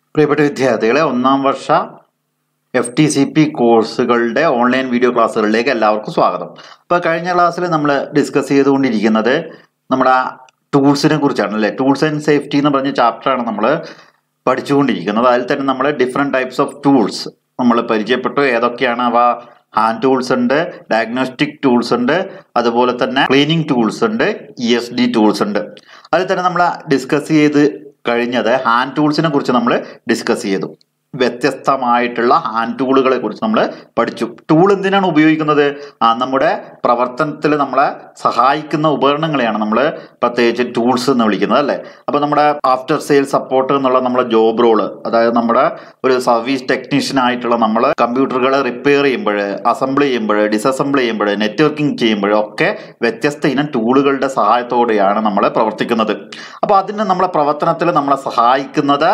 പ്രിയപ്പെട്ട വിദ്യാർത്ഥികളെ ഒന്നാം വർഷ എഫ് ടി സി പി കോഴ്സുകളുടെ ഓൺലൈൻ വീഡിയോ ക്ലാസ്സുകളിലേക്ക് എല്ലാവർക്കും സ്വാഗതം അപ്പോൾ കഴിഞ്ഞ ക്ലാസ്സിൽ നമ്മൾ ഡിസ്കസ് ചെയ്തുകൊണ്ടിരിക്കുന്നത് നമ്മുടെ ടൂൾസിനെ കുറിച്ചാണ് അല്ലേ ടൂൾസ് ആൻഡ് സേഫ്റ്റി എന്ന് പറഞ്ഞ ചാപ്റ്ററാണ് നമ്മൾ പഠിച്ചുകൊണ്ടിരിക്കുന്നത് അതിൽ തന്നെ നമ്മൾ ഡിഫറെൻറ്റ് ടൈപ്സ് ഓഫ് ടൂൾസ് നമ്മൾ പരിചയപ്പെട്ടു ഏതൊക്കെയാണ് അവ ഹാൻഡ് ടൂൾസ് ഉണ്ട് ഡയഗ്നോസ്റ്റിക് ടൂൾസ് ഉണ്ട് അതുപോലെ തന്നെ ക്ലീനിങ് ടൂൾസ് ഉണ്ട് ഇ എസ് ഡി ടൂൾസ് ഉണ്ട് അതിൽ തന്നെ നമ്മൾ ഡിസ്കസ് ചെയ്ത് കഴിഞ്ഞത് ഹാൻഡ് ടൂൾസിനെ കുറിച്ച് നമ്മൾ ഡിസ്കസ് ചെയ്തു വ്യത്യസ്തമായിട്ടുള്ള ഹാൻഡ് ടൂളുകളെ കുറിച്ച് നമ്മൾ പഠിച്ചു ടൂൾ എന്തിനാണ് ഉപയോഗിക്കുന്നത് ആ നമ്മുടെ പ്രവർത്തനത്തിൽ നമ്മളെ സഹായിക്കുന്ന ഉപകരണങ്ങളെയാണ് നമ്മൾ പ്രത്യേകിച്ച് ടൂൾസ് എന്ന് വിളിക്കുന്നത് അല്ലേ അപ്പോൾ നമ്മുടെ ആഫ്റ്റർ സെയിൽ സപ്പോർട്ട് എന്നുള്ള നമ്മുടെ ജോബ് റോള് അതായത് നമ്മുടെ ഒരു സർവീസ് ടെക്നീഷ്യൻ ആയിട്ടുള്ള നമ്മൾ കമ്പ്യൂട്ടറുകൾ റിപ്പയർ ചെയ്യുമ്പോൾ അസംബിൾ ചെയ്യുമ്പോൾ ഡിസസംബിൾ ചെയ്യുമ്പോൾ നെറ്റ്വർക്കിംഗ് ചെയ്യുമ്പോൾ ഒക്കെ വ്യത്യസ്ത ഇനം ടൂളുകളുടെ സഹായത്തോടെയാണ് നമ്മൾ പ്രവർത്തിക്കുന്നത് അപ്പോൾ അതിന് നമ്മളെ പ്രവർത്തനത്തിൽ നമ്മളെ സഹായിക്കുന്നത്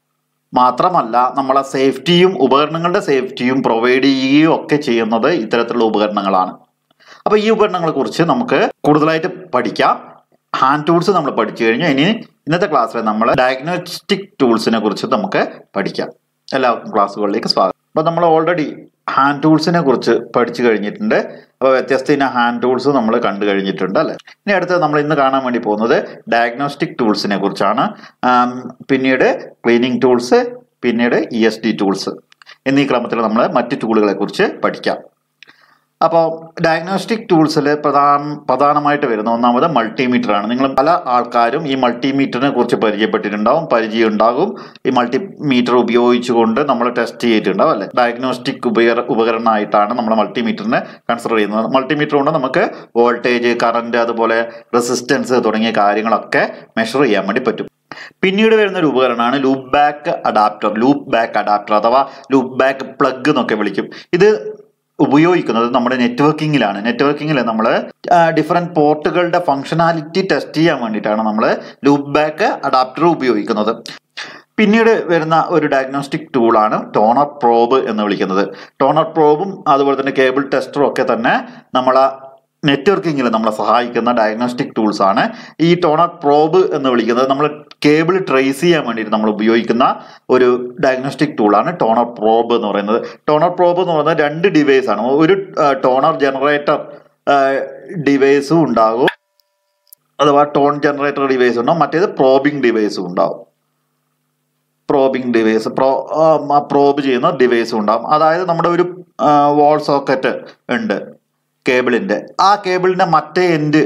മാത്രമല്ല നമ്മളെ സേഫ്റ്റിയും ഉപകരണങ്ങളുടെ സേഫ്റ്റിയും പ്രൊവൈഡ് ചെയ്യുകയും ഒക്കെ ചെയ്യുന്നത് ഇത്തരത്തിലുള്ള ഉപകരണങ്ങളാണ് അപ്പോൾ ഈ ഉപകരണങ്ങളെ കുറിച്ച് നമുക്ക് കൂടുതലായിട്ട് പഠിക്കാം ഹാൻഡ് ടൂൾസ് നമ്മൾ പഠിച്ചു കഴിഞ്ഞാൽ ഇനി ഇന്നത്തെ ക്ലാസ്സിൽ നമ്മൾ ഡയഗ്നോസ്റ്റിക് ടൂൾസിനെ കുറിച്ച് നമുക്ക് പഠിക്കാം എല്ലാവർക്കും ക്ലാസ്സുകളിലേക്ക് സ്വാഗതം അപ്പോൾ നമ്മൾ ഓൾറെഡി ഹാൻഡ് ടൂൾസിനെ കുറിച്ച് പഠിച്ചു കഴിഞ്ഞിട്ടുണ്ട് അപ്പോൾ വ്യത്യസ്ത ഇന ഹാൻഡ് ടൂൾസ് നമ്മൾ കണ്ടു കഴിഞ്ഞിട്ടുണ്ട് അല്ലേ ഇനി അടുത്ത് നമ്മൾ ഇന്ന് കാണാൻ വേണ്ടി പോകുന്നത് ഡയഗ്നോസ്റ്റിക് ടൂൾസിനെ കുറിച്ചാണ് ആം, പിന്നീട് ക്ലീനിങ് ടൂൾസ് പിന്നീട് ഇ എസ് ഡി ടൂൾസ് എന്നീ ക്രമത്തിൽ നമ്മൾ മറ്റ് ടൂളുകളെ കുറിച്ച് പഠിക്കാം അപ്പോൾ ഡയഗ്നോസ്റ്റിക് ടൂൾസിൽ പ്രധാന പ്രധാനമായിട്ട് വരുന്ന ഒന്നാമത് മൾട്ടിമീറ്റർ ആണ് നിങ്ങൾ പല ആൾക്കാരും ഈ മൾട്ടിമീറ്ററിനെ കുറിച്ച് പരിചയപ്പെട്ടിട്ടുണ്ടാവും പരിചയം ഉണ്ടാകും ഈ മൾട്ടിമീറ്റർ ഉപയോഗിച്ചുകൊണ്ട് നമ്മൾ ടെസ്റ്റ് ചെയ്തിട്ടുണ്ടാവും അല്ലേ ഡയഗ്നോസ്റ്റിക് ഉപകര ഉപകരണമായിട്ടാണ് നമ്മൾ മൾട്ടിമീറ്ററിനെ കൺസിഡർ ചെയ്യുന്നത് മൾട്ടിമീറ്റർ കൊണ്ട് നമുക്ക് വോൾട്ടേജ് കറണ്ട് അതുപോലെ റെസിസ്റ്റൻസ് തുടങ്ങിയ കാര്യങ്ങളൊക്കെ മെഷർ ചെയ്യാൻ വേണ്ടി പറ്റും പിന്നീട് വരുന്ന ഒരു ഉപകരണമാണ് loop back adapter loop back adapter അഥവാ ലൂപ്പ് ബാക്ക് പ്ലഗ് എന്നൊക്കെ വിളിക്കും ഇത് ഉപയോഗിക്കുന്നത് നമ്മുടെ നെറ്റ്വർക്കിങ്ങിലാണ് നെറ്റ്വർക്കിങ്ങിൽ നമ്മൾ ഡിഫറെൻറ്റ് പോർട്ടുകളുടെ ഫങ്ഷനാലിറ്റി ടെസ്റ്റ് ചെയ്യാൻ വേണ്ടിയിട്ടാണ് നമ്മൾ ലൂപ്പ് ബാക്ക് അഡാപ്റ്റർ ഉപയോഗിക്കുന്നത് പിന്നീട് വരുന്ന ഒരു ഡയഗ്നോസ്റ്റിക് ടൂളാണ് ടോണർ പ്രോബ് എന്ന് വിളിക്കുന്നത് ടോണർ പ്രോബും അതുപോലെ തന്നെ കേബിൾ ടെസ്റ്ററും ഒക്കെ തന്നെ നമ്മളെ നെറ്റ്വർക്കിങ്ങിൽ നമ്മളെ സഹായിക്കുന്ന ഡയഗ്നോസ്റ്റിക് ടൂൾസ് ആണ് ഈ ടോണർ പ്രോബ് എന്ന് വിളിക്കുന്നത് നമ്മൾ കേബിൾ ട്രേസ് ചെയ്യാൻ വേണ്ടിയിട്ട് നമ്മൾ ഉപയോഗിക്കുന്ന ഒരു ഡയഗ്നോസ്റ്റിക് ടൂളാണ് ടോണർ പ്രോബ് എന്ന് പറയുന്നത് ടോണർ പ്രോബ് എന്ന് പറയുന്നത് രണ്ട് ഡിവൈസ് ആണ് ഒരു ടോണർ ജനറേറ്റർ ഡിവൈസും ഉണ്ടാകും അഥവാ ടോൺ ജനറേറ്റർ ഡിവൈസ് ഉണ്ടാവും മറ്റേത് പ്രോബിംഗ് ഡിവൈസും ഉണ്ടാവും പ്രോബിംഗ് ഡിവൈസ് പ്രോ പ്രോബ് ചെയ്യുന്ന ഡിവൈസും ഉണ്ടാവും അതായത് നമ്മുടെ ഒരു വാൾ സോക്കറ്റ് ഉണ്ട് കേബിളിന്റെ ആ കേബിളിന്റെ മറ്റേ എൻഡ്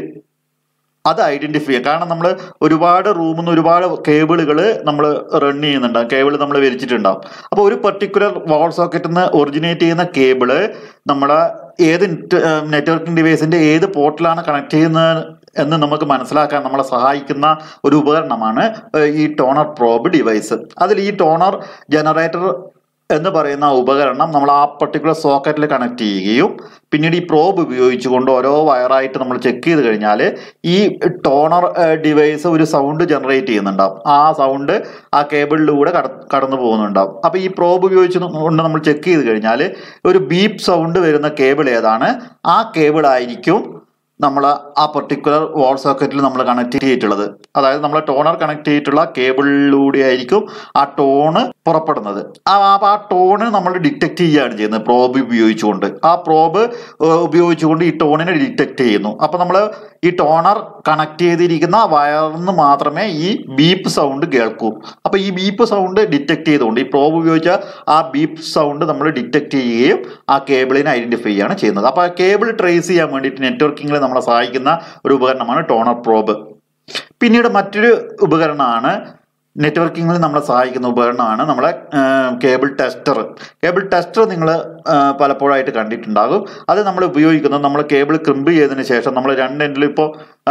അത് ഐഡന്റിഫൈ ചെയ്യാം കാരണം നമ്മൾ ഒരുപാട് റൂമിൽ നിന്ന് ഒരുപാട് കേബിളുകൾ നമ്മൾ റൺ ചെയ്യുന്നുണ്ടാവും കേബിൾ നമ്മൾ വലിച്ചിട്ടുണ്ടാവും അപ്പോൾ ഒരു പെർട്ടിക്കുലർ വാൾ സോക്കറ്റിൽ നിന്ന് ഒറിജിനേറ്റ് ചെയ്യുന്ന കേബിള് നമ്മളെ ഏത് നെറ്റ്വർക്കിംഗ് ഡിവൈസിന്റെ ഏത് പോർട്ടിലാണ് കണക്ട് ചെയ്യുന്നത് എന്ന് നമുക്ക് മനസ്സിലാക്കാൻ നമ്മളെ സഹായിക്കുന്ന ഒരു ഉപകരണമാണ് ഏഹ്, ഈ ടോണർ പ്രോബ് ഡിവൈസ് അതിൽ ഈ ടോണർ ജനറേറ്റർ എന്ന് പറയുന്ന ഉപകരണം നമ്മൾ ആ പർട്ടിക്കുലർ സോക്കറ്റിൽ കണക്ട് ചെയ്യുകയും പിന്നീട് ഈ പ്രോബ് ഉപയോഗിച്ചുകൊണ്ട് ഓരോ വയറായിട്ട് നമ്മൾ ചെക്ക് ചെയ്ത് കഴിഞ്ഞാൽ ഈ ടോണർ ഡിവൈസ് ഒരു സൗണ്ട് ജനറേറ്റ് ചെയ്യുന്നുണ്ടാവും ആ സൗണ്ട് ആ കേബിളിലൂടെ കട കടന്നു പോകുന്നുണ്ടാവും അപ്പോൾ ഈ പ്രോബ് ഉപയോഗിച്ച് കൊണ്ട് നമ്മൾ ചെക്ക് ചെയ്ത് കഴിഞ്ഞാൽ ഒരു ബീപ്പ് സൗണ്ട് വരുന്ന കേബിൾ ഏതാണ് ആ കേബിൾ ആയിരിക്കും നമ്മൾ ആ പെർട്ടിക്കുലർ വാൾ സോക്കറ്റിൽ നമ്മൾ കണക്ട് ചെയ്തിട്ടുള്ളത് അതായത് നമ്മൾ ടോണർ കണക്ട് ചെയ്തിട്ടുള്ള കേബിളിലൂടെ ആയിരിക്കും ആ ടോണ് പുറപ്പെടുന്നത് ആ ആ- ആ ടോണ് നമ്മൾ ഡിറ്റക്ട് ചെയ്യുകയാണ് ചെയ്യുന്നത് പ്രോബ് ഉപയോഗിച്ചുകൊണ്ട് ആ പ്രോബ് ഉപയോഗിച്ചുകൊണ്ട് ഈ ടോണിനെ ഡിറ്റക്ട് ചെയ്യുന്നു അപ്പൊ നമ്മൾ ഈ ടോണർ കണക്ട് ചെയ്തിരിക്കുന്ന വയറിന്ന് മാത്രമേ ഈ ബീപ്പ് സൗണ്ട് കേൾക്കൂ അപ്പൊ ഈ ബീപ്പ് സൗണ്ട് ഡിറ്റക്ട് ചെയ്തുകൊണ്ട് ഈ പ്രോബ് ഉപയോഗിച്ച ആ ബീപ്പ് സൗണ്ട് നമ്മൾ ഡിറ്റക്ട് ചെയ്യുകയും ആ കേബിളിനെ ഐഡന്റിഫൈ ചെയ്യുകയാണ് ചെയ്യുന്നത് അപ്പൊ ആ കേബിൾ ട്രേസ് ചെയ്യാൻ വേണ്ടിയിട്ട് നെറ്റ്വർക്കിങ്ങിൽ നമ്മളെ സഹായിക്കുന്ന ഒരു ഉപകരണമാണ് ടോണർ പ്രോബ് പിന്നീട് മറ്റൊരു ഉപകരണമാണ് നെറ്റ്വർക്കിങ്ങിൽ നമ്മളെ സഹായിക്കുന്ന ഉപകരണമാണ് നമ്മളെ കേബിൾ ടെസ്റ്റർ കേബിൾ ടെസ്റ്റർ നിങ്ങൾ പലപ്പോഴായിട്ട് കണ്ടിട്ടുണ്ടാകും അത് നമ്മൾ ഉപയോഗിക്കുന്നത് നമ്മൾ കേബിൾ ക്രിമ്പ് ചെയ്തതിന് ശേഷം നമ്മൾ രണ്ട് എൻഡിൽ ഇപ്പോൾ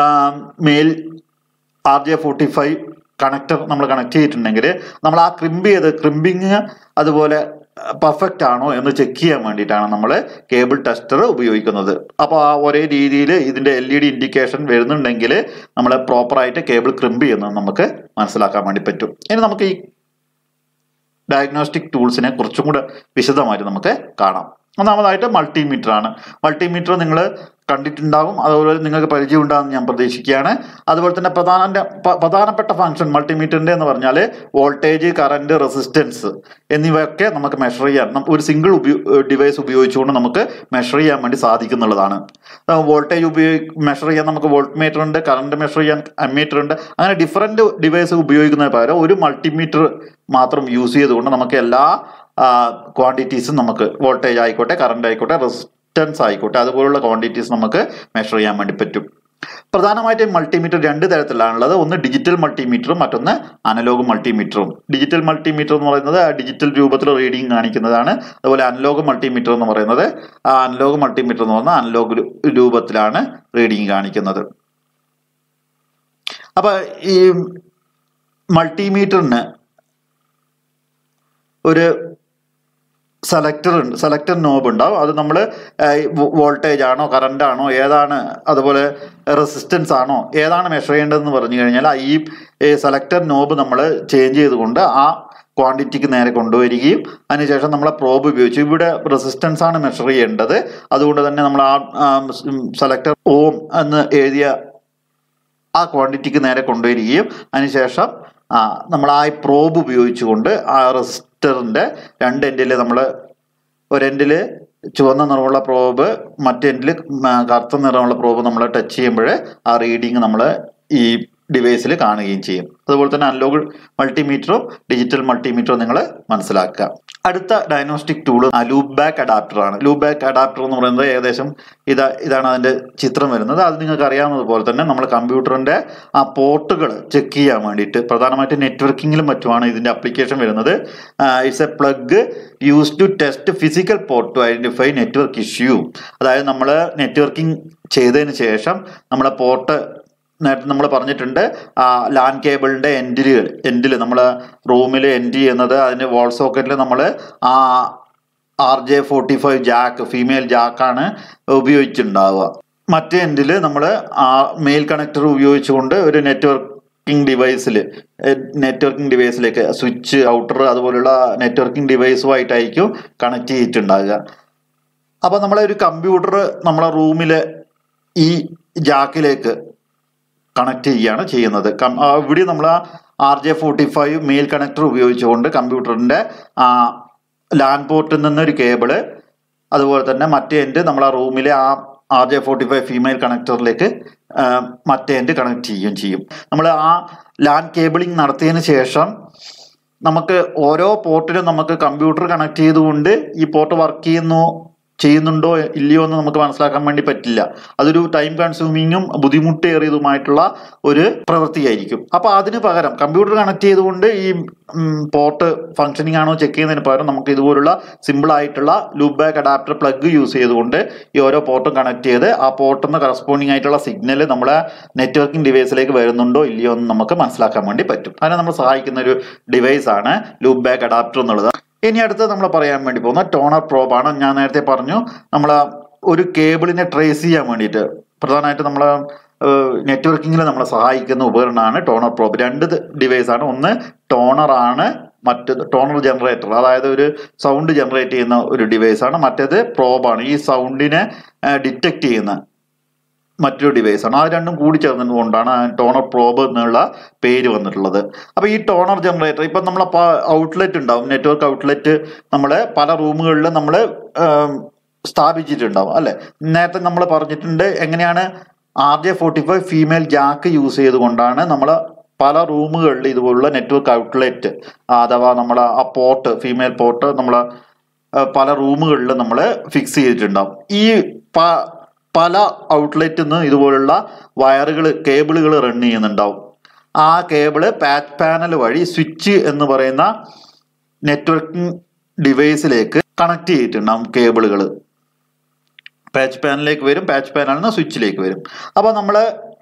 male R J forty five connector നമ്മൾ കണക്ട് ചെയ്തിട്ടുണ്ടെങ്കിൽ നമ്മൾ ആ ക്രിമ്പ് ചെയ്ത് ക്രിമ്പിങ് അതുപോലെ പെർഫെക്റ്റ് ആണോ എന്ന് ചെക്ക് ചെയ്യാൻ വേണ്ടിയിട്ടാണ് നമ്മൾ കേബിൾ ടെസ്റ്റർ ഉപയോഗിക്കുന്നത് അപ്പോൾ ആ ഒരേ രീതിയിൽ ഇതിൻ്റെ എൽ ഇ ഡി ഇൻഡിക്കേഷൻ വരുന്നുണ്ടെങ്കിൽ നമ്മൾ പ്രോപ്പറായിട്ട് കേബിൾ ക്രിമ്പ് ചെയ്യുന്നത് നമുക്ക് മനസ്സിലാക്കാൻ വേണ്ടി പറ്റും ഇനി നമുക്ക് ഈ ഡയഗ്നോസ്റ്റിക് ടൂൾസിനെ കുറച്ചും കൂടെ വിശദമായിട്ട് നമുക്ക് കാണാം ഒന്നാമതായിട്ട് മൾട്ടിമീറ്റർ ആണ് മൾട്ടിമീറ്റർ നിങ്ങൾ കണ്ടിട്ടുണ്ടാകും അതുപോലെ നിങ്ങൾക്ക് പരിചയം ഉണ്ടാകുമെന്ന് ഞാൻ പ്രതീക്ഷിക്കുകയാണ് അതുപോലെ തന്നെ പ്രധാന പ- പ്രധാനപ്പെട്ട ഫംഗ്ഷൻ മൾട്ടിമീറ്ററിന്റെ എന്ന് പറഞ്ഞാൽ വോൾട്ടേജ് കറന്റ് റെസിസ്റ്റൻസ് എന്നിവയൊക്കെ നമുക്ക് മെഷർ ചെയ്യാൻ നം- ഒരു സിംഗിൾ ഡിവൈസ് ഉപയോഗിച്ചുകൊണ്ട് നമുക്ക് മെഷർ ചെയ്യാൻ വേണ്ടി സാധിക്കുന്നുള്ളതാണ് വോൾട്ടേജ് ഉപയോഗി മെഷർ ചെയ്യാൻ നമുക്ക് വോൾട്ട് മീറ്റർ ഉണ്ട് കറണ്ട് മെഷർ ചെയ്യാൻ അമ്മീറ്റർ ഉണ്ട് അങ്ങനെ ഡിഫറെന്റ് ഡിവൈസ് ഉപയോഗിക്കുന്നതിന് പകരം ഒരു മൾട്ടിമീറ്റർ മാത്രം യൂസ് ചെയ്തുകൊണ്ട് നമുക്ക് എല്ലാ ക്വാണ്ടിറ്റീസും നമുക്ക് വോൾട്ടേജ് ആയിക്കോട്ടെ കറണ്ട് ആയിക്കോട്ടെ റെസിസ്റ്റൻസ് ആയിക്കോട്ടെ അതുപോലുള്ള ക്വാണ്ടിറ്റീസ് നമുക്ക് മെഷർ ചെയ്യാൻ വേണ്ടി പറ്റും പ്രധാനമായിട്ടും മൾട്ടിമീറ്റർ രണ്ട് തരത്തിലാണുള്ളത് ഒന്ന് ഡിജിറ്റൽ മൾട്ടിമീറ്ററും മറ്റൊന്ന് അനലോഗ് മൾട്ടിമീറ്ററും ഡിജിറ്റൽ മൾട്ടിമീറ്റർ എന്ന് പറയുന്നത് ആ ഡിജിറ്റൽ രൂപത്തിൽ റീഡിംഗ് കാണിക്കുന്നതാണ് അതുപോലെ അനലോഗ് മൾട്ടിമീറ്റർ എന്ന് പറയുന്നത് ആ അനലോഗ് മൾട്ടിമീറ്റർ എന്ന് പറഞ്ഞാൽ അനലോഗ് രൂപത്തിലാണ് റീഡിംഗ് കാണിക്കുന്നത് അപ്പൊ ഈ മൾട്ടിമീറ്ററിന് ഒരു സെലക്ടർ ഉണ്ട് സെലക്ടർ നോബ് ഉണ്ടാവും അത് നമ്മൾ വോൾട്ടേജ് ആണോ കറണ്ട് ആണോ ഏതാണ് അതുപോലെ റെസിസ്റ്റൻസ് ആണോ ഏതാണ് മെഷർ ചെയ്യേണ്ടതെന്ന് പറഞ്ഞു കഴിഞ്ഞാൽ ഈ സെലക്ടർ നോബ് നമ്മൾ ചേഞ്ച് ചെയ്തുകൊണ്ട് ആ ക്വാണ്ടിറ്റിക്ക് നേരെ കൊണ്ടുവരികയും അതിനുശേഷം നമ്മളെ പ്രോബ് ഉപയോഗിച്ച് ഇവിടെ റെസിസ്റ്റൻസ് ആണ് മെഷർ ചെയ്യേണ്ടത് അതുകൊണ്ട് തന്നെ നമ്മൾ ആ സെലക്ടർ ഓം എന്ന് എഴുതിയ ആ ക്വാണ്ടിറ്റിക്ക് നേരെ കൊണ്ടുവരികയും അതിനുശേഷം ആ നമ്മൾ ആ പ്രോബ് ഉപയോഗിച്ചുകൊണ്ട് ആ റെസിസ്റ്ററിന്റെ രണ്ട് എൻഡിൽ നമ്മൾ ഒരെൻഡിൽ ചുവന്ന നിറമുള്ള പ്രോബ് മറ്റെൻഡിൽ കറുത്ത നിറമുള്ള പ്രോബ് നമ്മൾ ടച്ച് ചെയ്യുമ്പോൾ ആ റീഡിങ് നമ്മൾ ഈ ഡിവൈസിൽ കാണുകയും ചെയ്യും അതുപോലെ തന്നെ അനലോഗ് മൾട്ടിമീറ്ററും ഡിജിറ്റൽ മൾട്ടിമീറ്ററും നിങ്ങൾ മനസ്സിലാക്കുക അടുത്ത diagnostic tool loop back adapter ആണ് ലൂപ്പ് ബാക്ക് അഡാപ്റ്റർ എന്ന് പറയുന്നത് ഏകദേശം ഇതാ ഇതാണ് അതിന്റെ ചിത്രം വരുന്നത് അത് നിങ്ങൾക്ക് അറിയാവുന്നതുപോലെ തന്നെ നമ്മൾ കമ്പ്യൂട്ടറിന്റെ ആ പോർട്ടുകൾ ചെക്ക് ചെയ്യാൻ വേണ്ടിയിട്ട് പ്രധാനമായിട്ട് നെറ്റ്വർക്കിങ്ങിലും മറ്റുമാണ് ഇതിന്റെ അപ്ലിക്കേഷൻ വരുന്നത് it's a plug use to test physical port to identify network issue അതായത് നമ്മൾ നെറ്റ്വർക്കിംഗ് ചെയ്തതിന് ശേഷം നമ്മളെ പോർട്ട് നേരത്തെ നമ്മൾ പറഞ്ഞിട്ടുണ്ട് ആ ലാൻ കേബിളിന്റെ എൻഡിലുകൾ എൻഡിൽ നമ്മൾ റൂമിൽ എൻഡ് ചെയ്യുന്നത് അതിന്റെ വാൾ സോക്കറ്റിൽ നമ്മൾ ആ R J forty five jack female ജാക്കാണ് ഉപയോഗിച്ചിട്ടുണ്ടാവുക മറ്റേ എൻഡിൽ നമ്മൾ ആ മെയിൽ കണക്ടർ ഉപയോഗിച്ചുകൊണ്ട് ഒരു നെറ്റ്വർക്കിംഗ് ഡിവൈസിൽ നെറ്റ്വർക്കിംഗ് ഡിവൈസിലേക്ക് സ്വിച്ച് ഔട്ടർ അതുപോലുള്ള നെറ്റ്വർക്കിംഗ് ഡിവൈസുമായിട്ടായിരിക്കും കണക്ട് ചെയ്തിട്ടുണ്ടാകുക അപ്പോൾ നമ്മളെ ഒരു കമ്പ്യൂട്ടർ നമ്മളെ റൂമിൽ ഈ ജാക്കിലേക്ക് കണക്ട് ചെയ്യുകയാണ് ചെയ്യുന്നത് കം- ആ ഇവിടെ നമ്മൾ ആ R J forty five male connector ഉപയോഗിച്ചുകൊണ്ട് കമ്പ്യൂട്ടറിൻ്റെ ലാൻഡ് പോർട്ടിൽ നിന്നൊരു കേബിള് അതുപോലെ തന്നെ മറ്റേ എൻഡ് നമ്മൾ ആ റൂമിലെ ആ R J forty five female കണക്ടറിലേക്ക് മറ്റേ എൻഡ് കണക്ട് ചെയ്യുകയും ചെയ്യും നമ്മൾ ആ ലാൻ കേബിളിംഗ് നടത്തിയതിന് ശേഷം നമുക്ക് ഓരോ പോർട്ടിലും നമുക്ക് കമ്പ്യൂട്ടർ കണക്ട് ചെയ്തുകൊണ്ട് ഈ പോർട്ട് വർക്ക് ചെയ്യുന്നു ചെയ്യുന്നുണ്ടോ ഇല്ലയോ എന്ന് നമുക്ക് മനസ്സിലാക്കാൻ വേണ്ടി പറ്റില്ല അതൊരു ടൈം കൺസ്യൂമിങ്ങും ബുദ്ധിമുട്ടേറിയതുമായിട്ടുള്ള ഒരു പ്രവൃത്തിയായിരിക്കും അപ്പൊ അതിന് പകരം കമ്പ്യൂട്ടർ കണക്ട് ചെയ്തുകൊണ്ട് ഈ പോർട്ട് ഫംഗ്ഷനിങ് ആണോ ചെക്ക് ചെയ്യുന്നതിന് പകരം നമുക്ക് ഇതുപോലുള്ള സിമ്പിൾ ആയിട്ടുള്ള loop back adapter plug use ചെയ്തുകൊണ്ട് ഈ ഓരോ പോർട്ടും കണക്ട് ചെയ്ത് ആ പോർട്ടിൽ നിന്ന് കറസ്പോണ്ടിങ് ആയിട്ടുള്ള സിഗ്നൽ നമ്മളെ നെറ്റ്വർക്കിംഗ് ഡിവൈസിലേക്ക് വരുന്നുണ്ടോ ഇല്ലയോ എന്ന് നമുക്ക് മനസ്സിലാക്കാൻ വേണ്ടി പറ്റും അതിനെ നമ്മൾ സഹായിക്കുന്ന ഒരു ഡിവൈസ് ആണ് ലൂപ്പ് ബാക്ക് അഡാപ്റ്റർ എന്നുള്ളത് ഇനി അടുത്ത് നമ്മൾ പറയാൻ വേണ്ടി പോകുന്ന ടോണർ പ്രോബ് ആണ് ഞാൻ നേരത്തെ പറഞ്ഞു നമ്മൾ ഒരു കേബിളിനെ ട്രേസ് ചെയ്യാൻ വേണ്ടിയിട്ട് പ്രധാനമായിട്ട് നമ്മൾ നെറ്റ്വർക്കിങ്ങിൽ നമ്മളെ സഹായിക്കുന്ന ഉപകരണമാണ് ടോണർ പ്രോബ് രണ്ട് ഡിവൈസ് ആണ് ഒന്ന് ടോണർ ആണ് മറ്റേത് ടോണർ ജനറേറ്റർ അതായത് ഒരു സൗണ്ട് ജനറേറ്റ് ചെയ്യുന്ന ഒരു ഡിവൈസ് ആണ് മറ്റേത് പ്രോബാണ് ഈ സൗണ്ടിനെ ഡിറ്റക്ട് ചെയ്യുന്ന മറ്റൊരു ഡിവൈസ് ആണ് അത് രണ്ടും കൂടി ചേർന്നതുകൊണ്ടാണ് ടോണർ പ്രോബ് എന്നുള്ള പേര് വന്നിട്ടുള്ളത് അപ്പൊ ഈ ടോണർ ജനറേറ്റർ ഇപ്പം നമ്മളെ ഔട്ട്ലെറ്റ് ഉണ്ടാവും നെറ്റ്വർക്ക് ഔട്ട്ലെറ്റ് നമ്മൾ പല റൂമുകളിൽ നമ്മൾ സ്ഥാപിച്ചിട്ടുണ്ടാവും അല്ലെ നേരത്തെ നമ്മൾ പറഞ്ഞിട്ടുണ്ട് എങ്ങനെയാണ് R J forty five female jack use ചെയ്തുകൊണ്ടാണ് നമ്മൾ പല റൂമുകളിൽ ഇതുപോലുള്ള നെറ്റ്വർക്ക് ഔട്ട്ലെറ്റ് അഥവാ നമ്മൾ ആ പോർട്ട് ഫീമെയിൽ പോർട്ട് നമ്മൾ പല റൂമുകളിൽ നമ്മൾ ഫിക്സ് ചെയ്തിട്ടുണ്ടാവും ഈ പ- പല ഔട്ട്ലെറ്റിൽ നിന്ന് ഇതുപോലുള്ള വയറുകൾ കേബിളുകൾ റൺ ചെയ്യുന്നുണ്ടാവും ആ കേബിള് പാച്ച് പാനൽ വഴി സ്വിച്ച് എന്ന് പറയുന്ന നെറ്റ്വർക്കിംഗ് ഡിവൈസിലേക്ക് കണക്ട് ചെയ്തിട്ടുണ്ടാവും കേബിളുകൾ പാച്ച് പാനലിലേക്ക് വരും പാച്ച് പാനലിൽ നിന്ന് സ്വിച്ചിലേക്ക് വരും അപ്പോൾ നമ്മൾ